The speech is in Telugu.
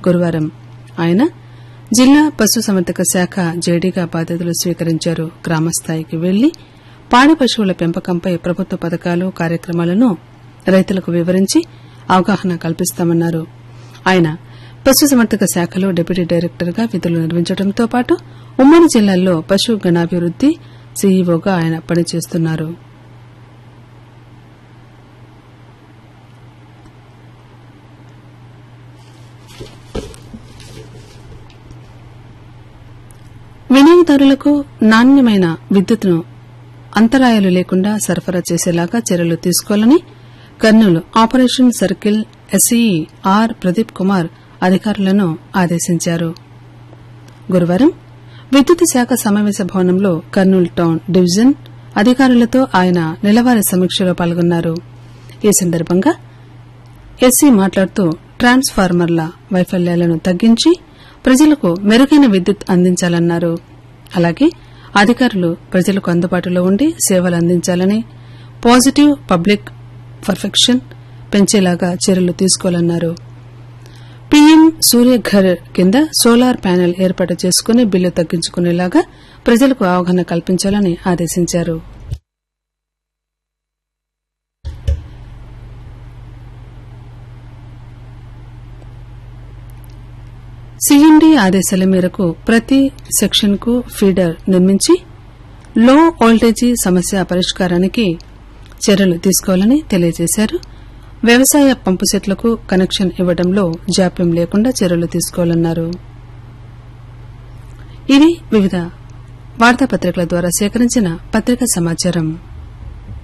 గురువారం ఆయన జిల్లా పశుసంవర్ధక శాఖ జేడీగా బాధ్యతలు స్వీకరించారు గ్రామస్థాయికి వెళ్లి పాడి పశువుల పెంపకంపై ప్రభుత్వ పథకాలు కార్యక్రమాలను రైతులకు వివరించి అవగాహన కల్పిస్తామన్నారు ఆయన పశుసంవర్ధక శాఖలో డిప్యూటీ డైరెక్టర్గా విధులు నిర్వహించడంతో పాటు ఉమ్మడి జిల్లాల్లో పశు గణాభివృద్ది సీఈఓగా ఆయన పనిచేస్తున్నారు వినియోగదారులకు నాణ్యమైన విద్యుత్తును అంతరాయాలు లేకుండా సరఫరా చేసేలాగా చర్యలు తీసుకోవాలని Kurnool operation circle SE R Pradeep Kumar అధికారులను ఆదేశించారు గురువారం విద్యుత్ శాఖ సమావేశ భవనంలో కర్నూలు టౌన్ డివిజన్ అధికారులతో ఆయన నెలవారీ సమీక్షలో పాల్గొన్నారు ఈ సందర్భంగా ఎస్సీ మాట్లాడుతూ ట్రాన్స్ఫార్మర్ల వైఫల్యాలను తగ్గించి ప్రజలకు మెరుగైన విద్యుత్ అందించాలన్నారు అలాగే అధికారులు ప్రజలకు అందుబాటులో ఉండి సేవలు అందించాలని పాజిటివ్ పబ్లిక్ పర్ఫెక్షన్ పెంచేలాగా చర్యలు తీసుకోవాలన్నారు పీఎం సూర్యఘర్ కింద సోలార్ ప్యానెల్ ఏర్పాటు చేసుకుని బిల్లు తగ్గించుకునేలాగా ప్రజలకు అవగాహన కల్పించాలని ఆదేశించారు సీఎండీ ఆదేశాల మేరకు ప్రతి సెక్షన్కు ఫీడర్ నిర్మించి లో వోల్టేజీ సమస్య పరిష్కారానికి చర్యలు తీసుకోవాలని తెలియజేశారు వ్యవసాయ పంపు సెట్లకు కనెక్షన్ ఇవ్వడంలో జాప్యం లేకుండా చర్యలు తీసుకోవాలన్నారు ఇది వివిధ వార్తాపత్రికల ద్వారా సేకరించిన పత్రికా సమాచారం